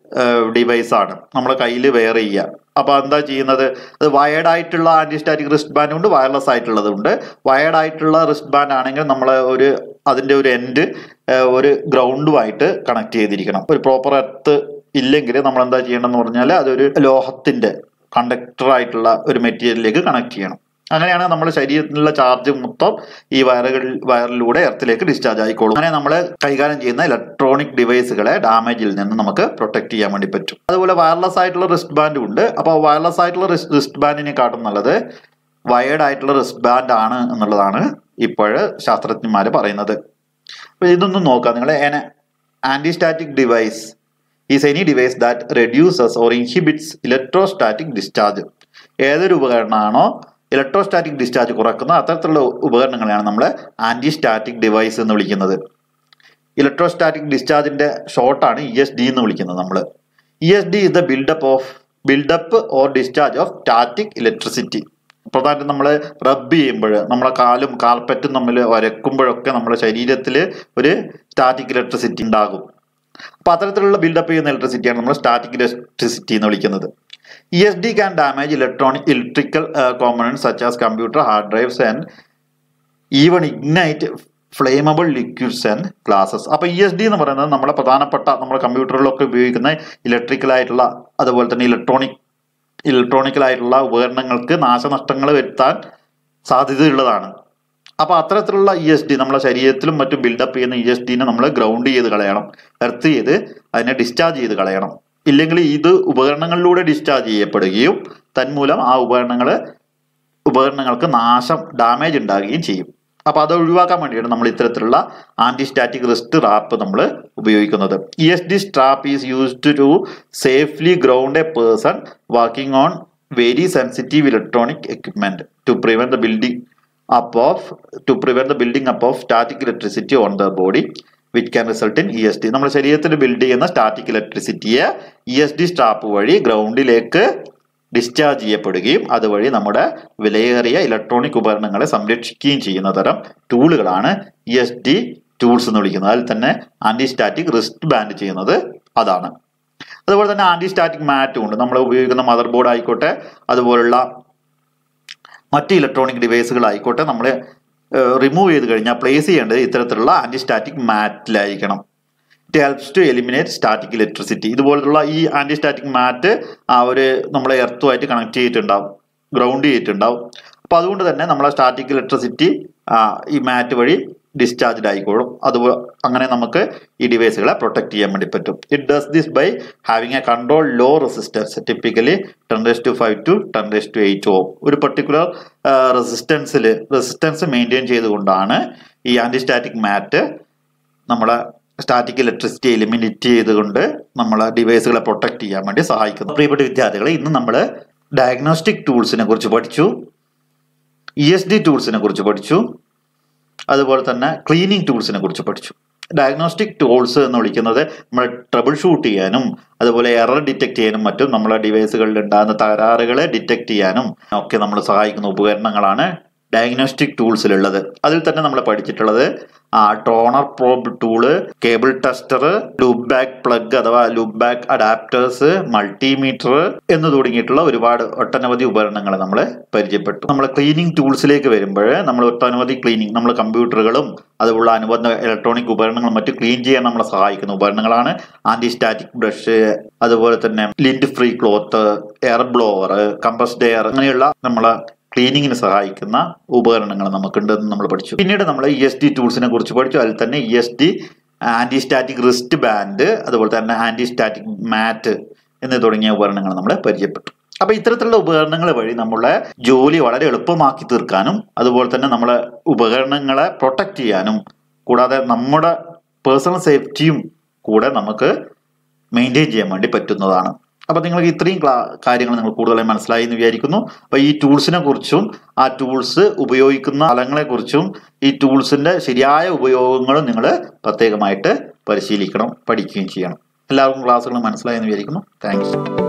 ഡിവൈസ് ആണ് നമ്മുടെ കയ്യിൽ വെയർ ചെയ്യുക അപ്പോൾ എന്താ ചെയ്യുന്നത് അത് വയർഡ് ആയിട്ടുള്ള ആൻറ്റി സ്റ്റാറ്റിക് റിസ്റ്റ് ബാൻഡ് ഉണ്ട് വയർലെസ് ആയിട്ടുള്ളതുണ്ട് വയർഡ് ആയിട്ടുള്ള റിസ്റ്റ് ബാൻഡ് ആണെങ്കിൽ നമ്മൾ ഒരു അതിൻ്റെ ഒരു എൻഡ് ഒരു ഗ്രൗണ്ടുമായിട്ട് കണക്ട് ചെയ്തിരിക്കണം ഒരു പ്രോപ്പർ എർത്ത് ഇല്ലെങ്കിൽ നമ്മൾ എന്താ ചെയ്യണമെന്ന് പറഞ്ഞാൽ അതൊരു ലോഹത്തിൻ്റെ കണ്ടക്ടർ ആയിട്ടുള്ള ഒരു മെറ്റീരിയലിലേക്ക് കണക്ട് ചെയ്യണം അങ്ങനെയാണ് നമ്മുടെ ശരീരത്തിലുള്ള ചാർജ് മൊത്തം ഈ വയറുകൾ വയറിലൂടെ എർത്തിലേക്ക് ഡിസ്ചാർജ് ആയിക്കോളും അങ്ങനെ നമ്മൾ കൈകാര്യം ചെയ്യുന്ന ഇലക്ട്രോണിക് ഡിവൈസുകളെ ഡാമേജിൽ നിന്ന് നമുക്ക് പ്രൊട്ടക്ട് ചെയ്യാൻ വേണ്ടി പറ്റും അതുപോലെ വയർലെസ് ആയിട്ടുള്ള റിസ്റ്റ് ബാൻഡും ഉണ്ട് അപ്പോൾ വയർലെസ് ആയിട്ടുള്ള റിസ്റ്റ് ബാൻഡിനെക്കാട്ടും നല്ലത് വയേർഡ് ആയിട്ടുള്ള റിസ്റ്റ് ബാൻഡ് ആണ് എന്നുള്ളതാണ് ഇപ്പോൾ ശാസ്ത്രജ്ഞന്മാർ പറയുന്നത് അപ്പോൾ ഇതൊന്നും നോക്കാം നിങ്ങൾ anti static device is any device that reduces or inhibits electrostatic discharge ഏതൊരു ഉപകരണമാണോ ഇലക്ട്രോസ്റ്റാറ്റിക് ഡിസ്ചാർജ് കുറക്കുന്ന അത്തരത്തിലുള്ള ഉപകരണങ്ങളെയാണ് നമ്മൾ ആൻറ്റി സ്റ്റാറ്റിക് ഡിവൈസ് എന്ന് വിളിക്കുന്നത് ഇലക്ട്രോസ്റ്റാറ്റിക് ഡിസ്ചാർജിന്റെ ഷോർട്ടാണ് ഇ എസ് ഡി എന്ന് വിളിക്കുന്നത് നമ്മൾ E S D is the buildup of buildup or discharge of static electricity പ്രധാനമായിട്ടും നമ്മൾ റബ്ബ് ചെയ്യുമ്പോൾ നമ്മളെ കാലും കാർപ്പറ്റും തമ്മിൽ വരക്കുമ്പോഴൊക്കെ നമ്മുടെ ശരീരത്തിൽ ഒരു സ്റ്റാറ്റിക് ഇലക്ട്രിസിറ്റി ഉണ്ടാകും അപ്പോൾ അത്തരത്തിലുള്ള ബിൽഡപ്പ് ചെയ്യുന്ന ഇലക്ട്രിസിറ്റിയാണ് നമ്മൾ സ്റ്റാറ്റിക് ഇലക്ട്രിസിറ്റി എന്ന് വിളിക്കുന്നത് E S D can damage electronic electrical components such as computer hard drives and even ignite flammable liquids and glasses അപ്പോൾ ഇ എസ് ഡി എന്ന് പറയുന്നത് നമ്മുടെ പ്രധാനപ്പെട്ട നമ്മുടെ കമ്പ്യൂട്ടറുകളിലൊക്കെ ഉപയോഗിക്കുന്ന ഇലക്ട്രിക്കലായിട്ടുള്ള അതുപോലെ തന്നെ ഇലക്ട്രോണിക് ഇലക്ട്രോണിക്കലായിട്ടുള്ള ഉപകരണങ്ങൾക്ക് നാശനഷ്ടങ്ങൾ വരുത്താൻ സാധ്യതയുള്ളതാണ് അപ്പോൾ അത്തരത്തിലുള്ള ഇ എസ് ഡി നമ്മുടെ ശരീരത്തിലും മറ്റും ബിൽഡപ്പ് ചെയ്യുന്ന ഇ എസ് ഡിനെ നമ്മൾ ഗ്രൗണ്ട് ചെയ്ത് കളയണം എർത്ത് ചെയ്ത് അതിനെ ഡിസ്ചാർജ് ചെയ്ത് കളയണം ഇല്ലെങ്കിൽ ഇത് ഉപകരണങ്ങളിലൂടെ ഡിസ്ചാർജ് ചെയ്യപ്പെടുകയും തന്മൂലം ആ ഉപകരണങ്ങൾ ഉപകരണങ്ങൾക്ക് നാശം ഡാമേജ് ഉണ്ടാകുകയും ചെയ്യും അപ്പോൾ അത് ഒഴിവാക്കാൻ വേണ്ടിയാണ് നമ്മൾ ഇത്തരത്തിലുള്ള ആൻറ്റി സ്റ്റാറ്റിക് റിസ്റ്റ് റാപ്പ് നമ്മൾ ഉപയോഗിക്കുന്നത് E S D strap is used to safely ground a person working on very sensitive electronic equipment to prevent the building up of to prevent the building up of static electricity on the body which can result in E S D നമ്മുടെ ശരീരത്തിൽ build ചെയ്യുന്ന static ഇലക്ട്രിസിറ്റിയെ E S D strap വഴി ഗ്രൗണ്ടിലേക്ക് discharge ചെയ്യപ്പെടുകയും അതുവഴി നമ്മുടെ വിലയേറിയ ഇലക്ട്രോണിക് ഉപകരണങ്ങളെ സംരക്ഷിക്കുകയും ചെയ്യുന്ന തരം ടൂളുകളാണ് ഇ എസ് ഡി ടൂൾസ് എന്ന് വിളിക്കുന്നത് അതിൽ തന്നെ ആന്റി സ്റ്റാറ്റിക് റിസ്റ്റ് ബാൻഡ് ചെയ്യുന്നത് അതാണ് അതുപോലെ തന്നെ ആന്റി സ്റ്റാറ്റിക് മാറ്റും ഉണ്ട് നമ്മൾ ഉപയോഗിക്കുന്ന മദർ ബോർഡ് ആയിക്കോട്ടെ അതുപോലുള്ള മറ്റ് ഇലക്ട്രോണിക് ഡിവൈസുകൾ ആയിക്കോട്ടെ നമ്മൾ റിമൂവ് ചെയ്ത് കഴിഞ്ഞാൽ പ്ലേസ് ചെയ്യേണ്ടത് ഇത്തരത്തിലുള്ള ആന്റി സ്റ്റാറ്റിക് മാറ്റിലായിരിക്കണം it helps to eliminate static electricity ഇതുപോലുള്ള ഈ ആന്റി സ്റ്റാറ്റിക് മാറ്റ് ആ ഒരു നമ്മളെ എർത്തുമായിട്ട് കണക്ട് ചെയ്തിട്ടുണ്ടാവും ഗ്രൗണ്ട് ചെയ്തിട്ടുണ്ടാവും അപ്പോൾ അതുകൊണ്ട് തന്നെ നമ്മളെ സ്റ്റാറ്റിക് ഇലക്ട്രിസിറ്റി ഈ മാറ്റ് വഴി ഡിസ്ചാർജ്ഡ് ആയിക്കോളും അതുപോലെ അങ്ങനെ നമുക്ക് ഈ ഡിവൈസുകളെ പ്രൊട്ടക്ട് ചെയ്യാൻ വേണ്ടി പറ്റും it does this by having a control low resistance typically ten raise to five to ten raise to eight ohm ഒരു പർട്ടിക്കുലർ റെസിസ്റ്റൻസിൽ റെസിസ്റ്റൻസ് മെയിൻറ്റെയിൻ ചെയ്തുകൊണ്ടാണ് ഈ ആൻറ്റി സ്റ്റാറ്റിക് മാറ്റ് നമ്മളെ സ്റ്റാറ്റിക് ഇലക്ട്രിസിറ്റി എലിമിനേറ്റ് ചെയ്തുകൊണ്ട് നമ്മളെ ഡിവൈസുകളെ പ്രൊട്ടക്ട് ചെയ്യാൻ വേണ്ടി സഹായിക്കുന്നു പ്രിയപ്പെട്ട വിദ്യാർത്ഥികളെ ഇന്ന് നമ്മൾ ഡയഗ്നോസ്റ്റിക് ടൂൾസിനെ കുറിച്ച് പഠിച്ചു ഇ എസ് ഡി ടൂൾസിനെ കുറിച്ച് പഠിച്ചു അതുപോലെ തന്നെ ക്ലീനിങ് ടൂൾസിനെ കുറിച്ച് പഠിച്ചു ഡയഗ്നോസ്റ്റിക് ടൂൾസ് എന്ന് വിളിക്കുന്നത് നമ്മൾ ട്രബിൾ ഷൂട്ട് ചെയ്യാനും അതുപോലെ എറർ ഡിറ്റക്ട് ചെയ്യാനും മറ്റും നമ്മളെ ഡിവൈസുകളിൽ ഉണ്ടാകുന്ന തകരാറുകളെ ഡിറ്റക്ട് ചെയ്യാനും ഒക്കെ നമ്മൾ സഹായിക്കുന്ന ഉപകരണങ്ങളാണ് ഡയഗ്നോസ്റ്റിക് ടൂൾസിലുള്ളത് അതിൽ തന്നെ നമ്മൾ പഠിച്ചിട്ടുള്ളത് ആ toner probe tool cable tester loop back plug അഥവാ ലൂപ്പ് ബാക്ക് അഡാപ്റ്റേഴ്സ് മൾട്ടിമീറ്റർ എന്ന് തുടങ്ങിയിട്ടുള്ള ഒരുപാട് ഒട്ടനവധി ഉപകരണങ്ങൾ നമ്മൾ പരിചയപ്പെട്ടു നമ്മൾ ക്ലീനിങ് ടൂൾസിലേക്ക് വരുമ്പോൾ നമ്മൾ ഒട്ടനവധി ക്ലീനിങ് നമ്മൾ കമ്പ്യൂട്ടറുകളും അതുപോലുള്ള അനുബന്ധ ഇലക്ട്രോണിക് ഉപകരണങ്ങളും മറ്റും ക്ലീൻ ചെയ്യാൻ നമ്മളെ സഹായിക്കുന്ന ഉപകരണങ്ങളാണ് ആന്റി സ്റ്റാറ്റിക് ബ്രഷ് അതുപോലെ തന്നെ lint free cloth air blower compressed air അങ്ങനെയുള്ള നമ്മളെ ക്ലീനിങ്ങിന് സഹായിക്കുന്ന ഉപകരണങ്ങൾ നമുക്കുണ്ടെന്ന് നമ്മൾ പഠിച്ചു പിന്നീട് നമ്മൾ ഇ എസ് ഡി ടൂൾസിനെ കുറിച്ച് പഠിച്ചു അതിൽ തന്നെ E S D anti static wrist band അതുപോലെ തന്നെ ആന്റി സ്റ്റാറ്റിക് മാറ്റ് എന്ന് തുടങ്ങിയ ഉപകരണങ്ങൾ നമ്മൾ പരിചയപ്പെട്ടു അപ്പൊ ഇത്തരത്തിലുള്ള ഉപകരണങ്ങൾ വഴി നമ്മളെ ജോലി വളരെ എളുപ്പമാക്കി തീർക്കാനും അതുപോലെ തന്നെ നമ്മളെ ഉപകരണങ്ങളെ പ്രൊട്ടക്ട് ചെയ്യാനും കൂടാതെ നമ്മുടെ പേഴ്സണൽ സേഫ്റ്റിയും കൂടെ നമുക്ക് മെയിൻറ്റെയിൻ ചെയ്യാൻ വേണ്ടി പറ്റുന്നതാണ് അപ്പോൾ നിങ്ങൾക്ക് ഇത്രയും ക്ലാ കാര്യങ്ങൾ നിങ്ങൾ കൂടുതലായി മനസ്സിലായി എന്ന് വിചാരിക്കുന്നു അപ്പോൾ ഈ ടൂൾസിനെ കുറിച്ചും ആ ടൂൾസ് ഉപയോഗിക്കുന്ന ഫലങ്ങളെക്കുറിച്ചും ഈ ടൂൾസിൻ്റെ ശരിയായ ഉപയോഗങ്ങളും നിങ്ങൾ പ്രത്യേകമായിട്ട് പരിശീലിക്കണം പഠിക്കുകയും ചെയ്യണം എല്ലാവർക്കും ക്ലാസ്സുകൾ മനസ്സിലായി എന്ന് വിചാരിക്കുന്നു താങ്ക്സ്